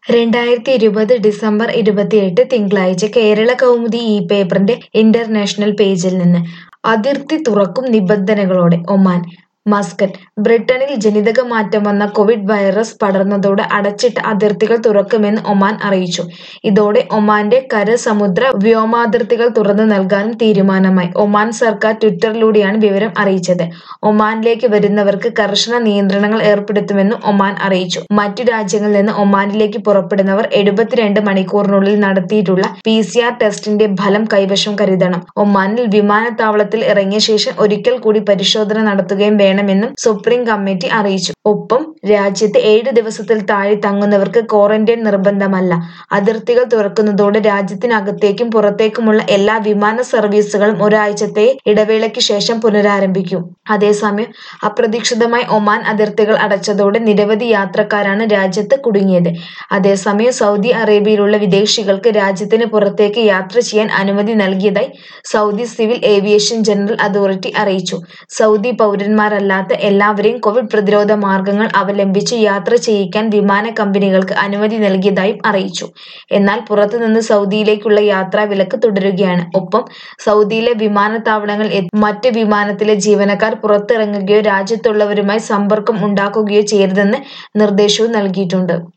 രണ്ടായിരത്തി ഇരുപത് ഡിസംബർ ഇരുപത്തിയെട്ട് തിങ്കളാഴ്ച കേരള കൗമുദി ഈ പേപ്പറിന്റെ ഇന്റർനാഷണൽ പേജിൽ നിന്ന് അതിർത്തി തുറക്കും നിബന്ധനകളോടെ ഒമാൻ മസ്കറ്റ് ബ്രിട്ടനിൽ ജനിതക മാറ്റം വന്ന കോവിഡ് വൈറസ് പടർന്നതോടെ അടച്ചിട്ട അതിർത്തികൾ തുറക്കുമെന്ന് ഒമാൻ അറിയിച്ചു ഇതോടെ ഒമാന്റെ കര സമുദ്ര വ്യോമാതിർത്തികൾ തുറന്നു നൽകാനും തീരുമാനമായി ഒമാൻ സർക്കാർ ട്വിറ്ററിലൂടെയാണ് വിവരം അറിയിച്ചത് ഒമാനിലേക്ക് വരുന്നവർക്ക് കർശന നിയന്ത്രണങ്ങൾ ഏർപ്പെടുത്തുമെന്നും ഒമാൻ അറിയിച്ചു മറ്റു രാജ്യങ്ങളിൽ നിന്ന് ഒമാനിലേക്ക് പുറപ്പെടുന്നവർ എഴുപത്തിരണ്ട് മണിക്കൂറിനുള്ളിൽ നടത്തിയിട്ടുള്ള പി സി ആർ ടെസ്റ്റിന്റെ ഫലം കൈവശം കരുതണം ഒമാനിൽ വിമാനത്താവളത്തിൽ ഇറങ്ങിയ ശേഷം ഒരിക്കൽ കൂടി പരിശോധന നടത്തുകയും വേണമെന്നും സുപ്രീം കമ്മിറ്റി അറിയിച്ചു ഒപ്പം രാജ്യത്ത് ഏഴ് ദിവസത്തിൽ താഴെ തങ്ങുന്നവർക്ക് ക്വാറന്റൈൻ നിർബന്ധമല്ല അതിർത്തികൾ തുറക്കുന്നതോടെ രാജ്യത്തിനകത്തേക്കും പുറത്തേക്കുമുള്ള എല്ലാ വിമാന സർവീസുകളും ഒരാഴ്ചത്തെ ഇടവേളയ്ക്ക് ശേഷം പുനരാരംഭിക്കും അതേസമയം അപ്രതീക്ഷിതമായി ഒമാൻ അതിർത്തികൾ അടച്ചതോടെ നിരവധി യാത്രക്കാരാണ് രാജ്യത്ത് കുടുങ്ങിയത് അതേസമയം സൗദി അറേബ്യയിലുള്ള വിദേശികൾക്ക് രാജ്യത്തിന് പുറത്തേക്ക് യാത്ര ചെയ്യാൻ അനുമതി നൽകിയതായി Saudi civil aviation general authority അറിയിച്ചു സൗദി പൗരന്മാരല്ലാത്ത എല്ലാവരെയും കോവിഡ് പ്രതിരോധ മാർഗങ്ങൾ അവലംബിച്ച് യാത്ര ചെയ്യിക്കാൻ വിമാന കമ്പനികൾക്ക് അനുമതി നൽകിയതായും അറിയിച്ചു എന്നാൽ പുറത്തുനിന്ന് സൗദിയിലേക്കുള്ള യാത്രാ വിലക്ക് തുടരുകയാണ് ഒപ്പം സൗദിയിലെ വിമാനത്താവളങ്ങൾ മറ്റ് വിമാനത്തിലെ ജീവനക്കാർ പുറത്തിറങ്ങുകയോ രാജ്യത്തുള്ളവരുമായി സമ്പർക്കം ഉണ്ടാക്കുകയോ ചെയ്യരുതെന്ന് നിർദ്ദേശവും നൽകിയിട്ടുണ്ട്